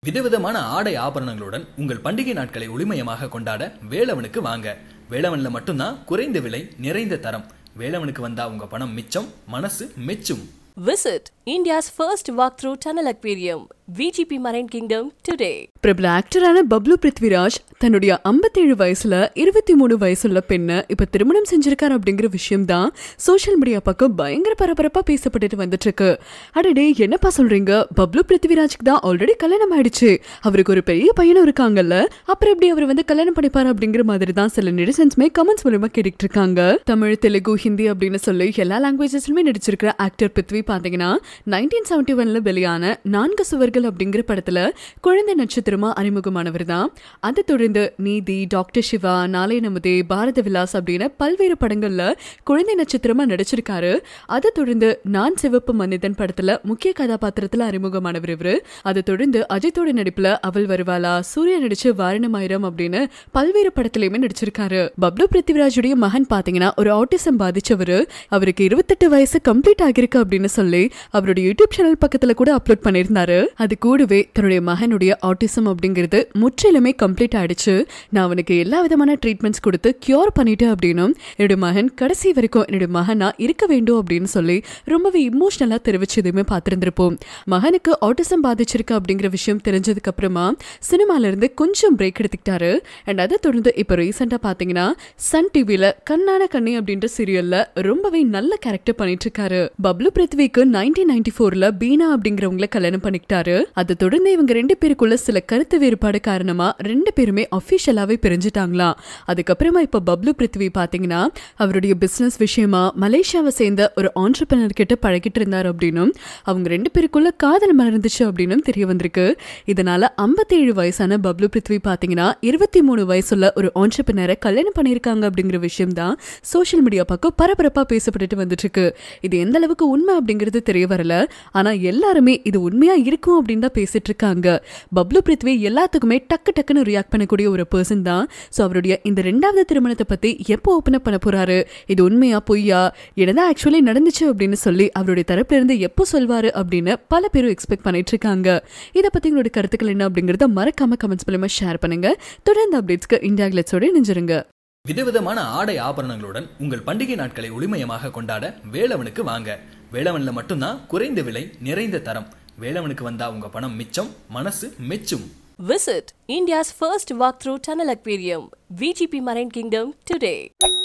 விதவிதமான ஆடை ஆபரணங்களுடன் உங்கள் பண்டிகை நாட்களை ஒளிமயமாக கொண்டாட வேலவனுக்கு வாங்க வேலவன்ல மட்டும்தான் குறைந்த விலை நிறைந்த தரம் வேலவனுக்கு வந்தா உங்க பணம் மிச்சம் மனசு மெச்சும் Visit India's first walkthrough tunnel aquarium, VGP Marine Kingdom, today. பிரபல ஆக்டரான பப்ளு பிருத்விராஜ் தன்னுடைய 57 வயசுல இருபத்தி மூணு வயசுள்ள பெண்ணை இப்ப திருமணம் செஞ்சிருக்காரு அப்படிங்கிற விஷயம் தான் சோஷியல் மீடியா பக்கம் பயங்கர பரபரப்பா பேசப்பட்டுட்டு வந்துட்டு இருக்கு அடடே என்னப்பா சொல்றீங்க பப்ளு பிருத்விராஜ்க்கு தான் ஆல்ரெடி கல்யாணம் ஆயிடுச்சு அவருக்கு ஒரு பெரிய பையனும் இருக்காங்கல்ல அப்புறம் எப்படி அவர் வந்து கல்யாணம் பண்ணிப்பாரு அப்படிங்கிற மாதிரி தான் சில நெடிசன்ஸ்மே கமெண்ட்ஸ் மூலமா கேட்டுட்டு இருக்காங்க தமிழ் தெலுங்கு ஹிந்தி அப்படின்னு சொல்லி எல்லா லாங்குவேஜஸ்லுமே நடிச்சிருக்கிற ஆக்டர் பிருத்வி பாத்தீங்கன்னா நைன்டீன் செவன்டி ஒன்ல வெளியான நான்கு சுவர்கள் அப்படிங்கிற படத்துல குழந்தை நட்சத்திரமா அறிமுகமானவர் தான் அதை தொடர்ந்து நீதி டாக்டர் சிவா நாளை நமதே பாரத விலாஸ் அப்படின்னு பல்வேறு படங்கள்ல குழந்தை நட்சத்திரமா நடிச்சிருக்காரு அதை தொடர்ந்து நான் சிவப்பு மனிதன் படத்துல முக்கிய கதாபாத்திரத்துல அறிமுகமானவர் இவரு அதை தொடர்ந்து அஜித்தோட நடிப்புல அவள் வருவாளா சூர்யா நடிச்ச வாரணமாயிரம் அப்படின்னு பல்வேறு படத்திலயுமே நடிச்சிருக்காரு பப்ளு பிருத்திவிராஜுடைய மகன் பாத்தீங்கன்னா ஒரு ஆட்டிசம் பாதிச்சவரு அவருக்கு இருபத்தெட்டு வயசு கம்ப்ளீட் ஆகிருக்கு அப்படின்னு சொல்லி அவருடைய யூடியூப் சேனல் பக்கத்துல கூட அப்லோட் பண்ணியிருந்தாரு அது கூடவே தன்னுடைய மகனுடைய ஆட்டிசம் அப்படிங்கிறது முற்றிலுமே கம்ப்ளீட் ஆயிடுச்சு நான் அவனுக்கு எல்லா விதமான ட்ரீட்மெண்ட்ஸ் கொடுத்து கியூர் பண்ணிட்டேன் அப்படின்னும் என்னுடைய மகன் கடைசி வரைக்கும் என்னுடைய மகனா இருக்க வேண்டும் அப்படின்னு சொல்லி ரொம்பவே இமோஷனலா தெரிவிச்சதுமே பார்த்திருந்திருப்போம் மகனுக்கு ஆட்டிசம் பாதிச்சிருக்கு அப்படிங்கிற விஷயம் தெரிஞ்சதுக்கு அப்புறமா சினிமால இருந்து கொஞ்சம் பிரேக் எடுத்துக்கிட்டாரு அண்ட் அதை தொடர்ந்து இப்போ ரீசெண்டா பாத்தீங்கன்னா சன் டிவில கண்ணான கண்ணி அப்படின்ற சீரியல்ல ரொம்பவே நல்ல கேரக்டர் பண்ணிட்டு இருக்காரு பப்ளு பிருத்விக்கு நைன்டீன் நைன்டி ஃபோர்ல பீனா அப்படிங்கிறவங்கள கல்யாணம் பண்ணிக்கிட்டாரு அதை தொடர்ந்து இவங்க ரெண்டு பேருக்குள்ள சில கருத்து வேறுபாடு காரணமா ரெண்டு பேருமே அஃபிஷியலாவே பிரிஞ்சுட்டாங்களாம் அதுக்கப்புறமா இப்ப பப்ளு பிருத்வி பாத்தீங்கன்னா அவருடைய பிசினஸ் விஷயமா மலேசியாவை சேர்ந்த ஒரு ஆண்டர்பனர் கிட்ட பழகிட்டு இருந்தார் அப்படின்னும் அவங்க ரெண்டு பேருக்குள்ள காதல் மலர்ந்துச்சு அப்படின்னும் தெரிய வந்திருக்கு இதனால 57 வயசான பப்ளு பிருத்வி பாத்தீங்கன்னா இருபத்தி மூணு வயசுள்ள ஒரு ஆண்டர்பனரை கல்யாணம் பண்ணியிருக்காங்க அப்படிங்கிற விஷயம் தான் சோஷியல் மீடியா பக்கம் பரபரப்பா பேசப்பட்டுட்டு வந்துட்டு இருக்கு இது எந்த அளவுக்கு உண்மை அப்படிங்கிறது தெரிய வரல ஆனா எல்லாருமே இது உண்மையா இருக்கும் அப்படின்னு தான் பேசிட்டு இருக்காங்க பப்ளு பிருத்வி எல்லாத்துக்குமே டக்கு டக்குன்னு ரியாக்ட் பண்ணக்கூடிய ஒரு பர்சன் தான் ஸோ அவருடைய இந்த ரெண்டாவது திருமணத்தை பத்தி எப்போ ஓப்பன் அப் பண்ண போறாரு இது உண்மையா பொய்யா என்னதான் ஆக்சுவலி நடந்துச்சு அப்படின்னு சொல்லி அவருடைய தரப்புல இருந்து எப்போ சொல்வாரு அப்படின்னு பல பேரும் எக்ஸ்பெக்ட் பண்ணிட்டு இருக்காங்க இதை பத்தி உங்களுடைய கருத்துக்கள் என்ன அப்படிங்கறத மறக்காம கமெண்ட்ஸ் மூலமா ஷேர் பண்ணுங்க தொடர்ந்து அப்டேட்ஸ்க்கு இந்தியா கிளட்ஸோட இணைஞ்சிருங்க விதவிதமான ஆடை ஆபரணங்களுடன் உங்கள் பண்டிகை நாட்களை ஒளிமயமாக கொண்டாட வேலவனுக்கு வாங்க வேலவன்ல மட்டும்தான் குறைந்த விலை நிறைந்த தரம் வேலவனுக்கு வந்தா உங்க பணம் மிச்சம் மனசு மெச்சும் Visit India's first walkthrough tunnel aquarium, VGP Marine Kingdom, today.